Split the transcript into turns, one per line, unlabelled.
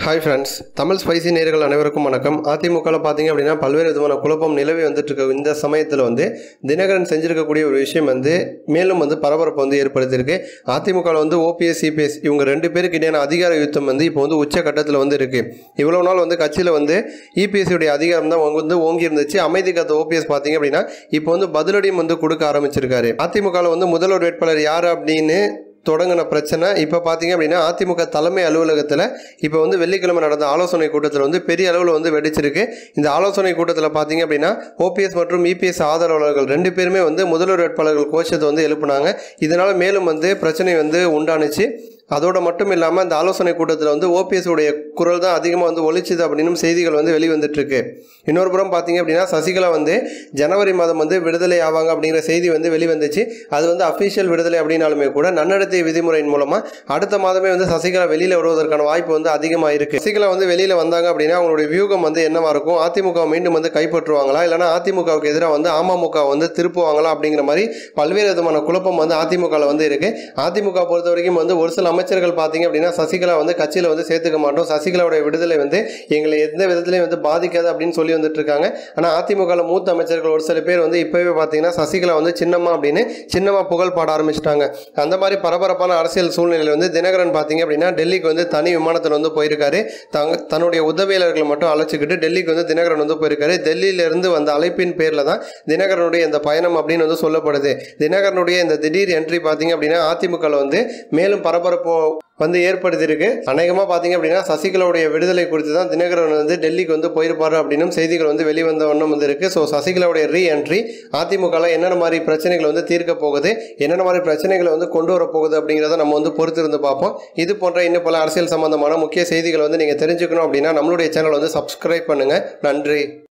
hi friends Tamil spicy நேர்கள் அனைவருக்கும் வணக்கம் அதிமுகவில் பார்த்தீங்க அப்படின்னா பல்வேறு விதமான குழப்பம் நிலவி வந்துட்டு இருக்க இந்த சமயத்தில் வந்து தினகரன் செஞ்சிருக்கக்கூடிய ஒரு விஷயம் வந்து மேலும் வந்து பரபரப்பு வந்து ஏற்படுத்தியிருக்கு அதிமுகவில் வந்து ஓபிஎஸ் சிபிஎஸ் இவங்க ரெண்டு பேருக்கு இடையான அதிகார யுத்தம் வந்து இப்போ வந்து உச்ச கட்டத்தில் வந்து இருக்கு இவ்வளோ நாள் வந்து கட்சியில் வந்து இபிஎஸ்சியுடைய அதிகாரம் தான் அவங்க வந்து ஓங்கி இருந்துச்சு அமைதி காத்த ஓபிஎஸ் பார்த்தீங்க அப்படின்னா இப்போ வந்து பதிலடியும் வந்து கொடுக்க ஆரம்பிச்சிருக்காரு அதிமுகவில் வந்து முதல்வர் வேட்பாளர் யார் அப்படின்னு தொடங்கின பிரச்சனை இப்போ பார்த்தீங்க அப்படின்னா அதிமுக தலைமை அலுவலகத்தில் இப்போ வந்து வெள்ளிக்கிழமை நடந்த ஆலோசனை கூட்டத்தில் வந்து பெரிய அளவில் வந்து வெடிச்சிருக்கு இந்த ஆலோசனை கூட்டத்தில் பார்த்தீங்க அப்படின்னா ஓபிஎஸ் மற்றும் இபிஎஸ் ஆதரவாளர்கள் ரெண்டு பேருமே வந்து முதல்வர் வேட்பாளர்கள் கோஷத்தை வந்து எழுப்புனாங்க இதனால் மேலும் வந்து பிரச்சனை வந்து உண்டானுச்சு அதோட மட்டும் இல்லாமல் இந்த ஆலோசனை கூட்டத்தில் வந்து ஓபிஎஸ் உடைய குரல் தான் அதிகமாக வந்து ஒழிச்சுது அப்படின்னு செய்திகள் வந்து வெளிவந்துட்டு இருக்கு இன்னொரு புறம் பார்த்தீங்க அப்படின்னா சசிகலா வந்து ஜனவரி மாதம் வந்து விடுதலை ஆவாங்க அப்படிங்கிற செய்தி வந்து வெளிவந்துச்சு அது வந்து அஃபிஷியல் விடுதலை அப்படின்னாலுமே கூட நன்னடத்தை விதிமுறையின் மூலமாக அடுத்த மாதமே வந்து சசிகலா வெளியில் வருவதற்கான வாய்ப்பு வந்து அதிகமாக இருக்கு சசிகலா வந்து வெளியில் வந்தாங்க அப்படின்னா அவங்களுடைய வியூகம் வந்து என்னவா இருக்கும் அதிமுக மீண்டும் வந்து கைப்பற்றுவாங்களா இல்லைனா அதிமுகவுக்கு எதிராக வந்து அமமுக வந்து திருப்புவாங்களா அப்படிங்கிற மாதிரி பல்வேறு விதமான குழப்பம் வந்து அதிமுகவில் வந்து இருக்கு அதிமுக பொறுத்த வரைக்கும் வந்து ஒரு சில அமைச்சர்கள் பார்த்தீங்க அப்படின்னா சசிகலா வந்து கட்சியில் வந்து சேர்த்துக்க மாட்டோம் சசிகலாவுடைய விடுதலை வந்து எங்களை எந்த விதத்திலையும் வந்து பாதிக்காது அப்படின்னு சொல்லி வந்துட்டு இருக்காங்க ஆனால் அதிமுகவில் மூத்த அமைச்சர்கள் ஒரு சில பேர் வந்து இப்போவே பார்த்தீங்கன்னா சசிகலா வந்து சின்னம்மா அப்படின்னு சின்னம்மா புகழ் பாட ஆரம்பிச்சிட்டாங்க அந்த மாதிரி பரபரப்பான அரசியல் சூழ்நிலையில் வந்து தினகரன் பார்த்தீங்க அப்படின்னா டெல்லிக்கு வந்து தனி விமானத்தில் வந்து போயிருக்காரு தங்க தன்னுடைய உதவியாளர்களை மட்டும் அழைச்சிக்கிட்டு டெல்லிக்கு வந்து தினகரன் வந்து போயிருக்காரு டெல்லியிலிருந்து வந்த அழைப்பின் பேரில் தான் தினகரனுடைய இந்த பயணம் அப்படின்னு வந்து சொல்லப்படுது தினகரனுடைய இந்த திடீர் என்ட்ரி பார்த்தீங்க அப்படின்னா அதிமுகவில் வந்து மேலும் பரபரப்பு வந்து ஏற்படுத்தியிருக்கு அநேகமாக பார்த்தீங்க அப்படின்னா சசிகலாவுடைய விடுதலை குறித்து தான் தினகரன் வந்து டெல்லிக்கு வந்து போயிருப்பாரு அப்படின்னும் செய்திகள் வந்து வெளிவந்த வண்ணம் வந்து இருக்கு ஸோ சசிகலாவுடைய ரீ என்ட்ரி அதிமுகவில் என்னென்ன மாதிரி பிரச்சனைகளை வந்து தீர்க்க போகுது என்னென்ன மாதிரி பிரச்சனைகளை வந்து கொண்டு வர போகுது அப்படிங்கிறத நம்ம வந்து பொறுத்திருந்து பார்ப்போம் இது போன்ற இன்னும் பல அரசியல் சம்பந்தமான முக்கிய செய்திகளை வந்து நீங்கள் தெரிஞ்சுக்கணும் அப்படின்னா நம்மளுடைய சேனல் வந்து சப்ஸ்கிரைப் பண்ணுங்கள் நன்றி